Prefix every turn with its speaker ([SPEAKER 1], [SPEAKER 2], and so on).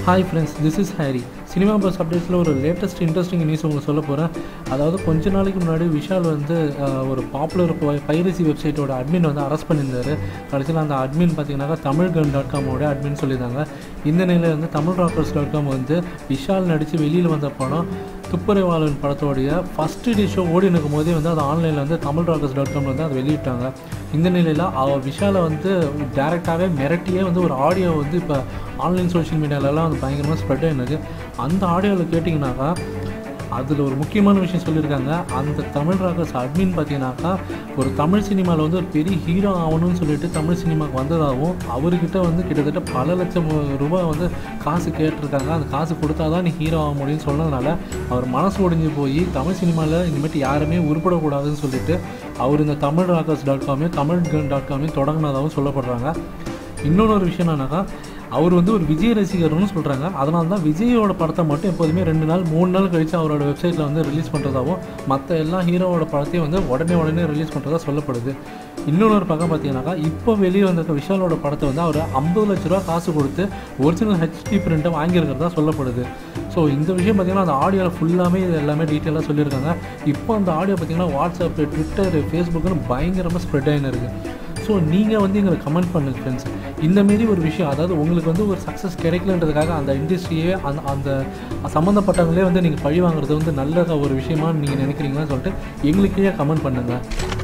[SPEAKER 1] hi friends this is Harry cinema buzz அப்டேட்ஸில் ஒரு latest interesting news உங்களுக்கு சொல்ல போகிறேன் அதாவது கொஞ்ச நாளைக்கு முன்னாடி விஷால் வந்து அஹ், ஒரு பாப்புலர் பைரசி வெப்சைட்டோட அட்மின் வந்து அரெஸ்ட் பண்ணியிருந்தாரு கடைசியில் அந்த அட்மின் பார்த்தீங்கன்னாக்கா தமிழ் கன் டாட் காமோட அட்மின் சொல்லியிருந்தாங்க இந்த நிலையில் வந்து தமிழ் ராக்கர்ஸ் டாட் காம் வந்து விஷால் நடித்து வெளியில் வந்த படம் துப்பறிவாளன் படத்தோடைய ஃபஸ்ட்டு டே ஷோ ஓடி இருக்கும் போதே வந்து அது ஆன்லைனில் வந்து தமிழ் ராக்கர்ஸ் டாட் காமில் வந்து அதை வெளியிட்டாங்க இந்த நிலையில் அவ விஷாலை வந்து டேரெக்டாகவே மிரட்டியே வந்து ஒரு ஆடியோ வந்து இப்போ ஆன்லைன் சோஷியல் மீடியாலலாம் வந்து பயங்கரமாக ஸ்ப்ரெட் ஆகிருக்கு அந்த ஆடியோவில் கேட்டிங்கனாக்கா அதில் ஒரு முக்கியமான விஷயம் சொல்லியிருக்காங்க அந்த தமிழ் ராக்கர்ஸ் அட்மின் பார்த்தீங்கன்னாக்கா ஒரு தமிழ் சினிமாவில் வந்து ஒரு பெரிய ஹீரோ ஆகணும்னு சொல்லிட்டு தமிழ் சினிமாவுக்கு வந்ததாகவும் அவர்கிட்ட வந்து கிட்டத்தட்ட பல லட்சம் ரூபாய் வந்து காசு கேட்டிருக்காங்க அந்த காசு கொடுத்தா தான் நீ ஹீரோ ஆக முடியும்னு சொன்னதுனால அவர் மனசு ஒடிஞ்சு போய் தமிழ் சினிமாவில் இனிமேட்டு யாருமே உருப்படக்கூடாதுன்னு சொல்லிட்டு அவர் இந்த தமிழ் ராக்கர்ஸ் டாட் காமையும் தமிழ் கன் டாட் காமையும் தொடங்கினதாகவும் சொல்லப்படுறாங்க இன்னொன்று ஒரு விஷயம் என்னன்னாக்கா அவர் வந்து ஒரு விஜய் ரசிகர்னு சொல்கிறாங்க அதனால தான் விஜயோட படத்தை மட்டும் எப்போதுமே ரெண்டு நாள் மூணு நாள் கழித்து அவரோட வெப்சைட்டில் வந்து ரிலீஸ் பண்ணுறதாகவும் மற்ற எல்லா ஹீரோவோட படத்தையும் வந்து உடனே உடனே ரிலீஸ் பண்ணுறதா சொல்லப்படுது இன்னொன்று ஒரு பக்கம் பார்த்தீங்கன்னாக்கா இப்போ வெளியே வந்திருக்க விஷாலோட படத்தை வந்து அவர் ஐம்பது லட்ச ரூபா காசு கொடுத்து ஒரிஜினல் ஹெச்டி பிரிண்ட்டை வாங்கியிருக்கிறதா சொல்லப்படுது ஸோ இந்த விஷயம் பார்த்தீங்கன்னா அந்த ஆடியோவில் ஃபுல்லாமே இது எல்லாமே டீட்டெயிலாக சொல்லியிருக்காங்க இப்போ அந்த ஆடியோ பார்த்தீங்கன்னா வாட்ஸ்அப் ட்விட்டர் ஃபேஸ்புக்குன்னு பயங்கரமாக ஸ்ப்ரெட் ஆகின்னு இருக்குது ஸோ நீங்கள் வந்து எங்களுக்கு கமெண்ட் பண்ணுங்க ஃப்ரெண்ட்ஸ் இந்தமாரி ஒரு விஷயம் அதாவது உங்களுக்கு வந்து ஒரு சக்ஸஸ் கிடைக்கலன்றதுக்காக அந்த இண்டஸ்ட்ரியே அந்த அந்த சம்மந்தப்பட்டவங்களே வந்து நீங்கள் பழி வாங்குறது வந்து நல்ல ஒரு விஷயமா நீங்கள் நினைக்கிறீங்களான்னு சொல்லிட்டு எங்களுக்கு கீழே கமெண்ட் பண்ணுங்கள்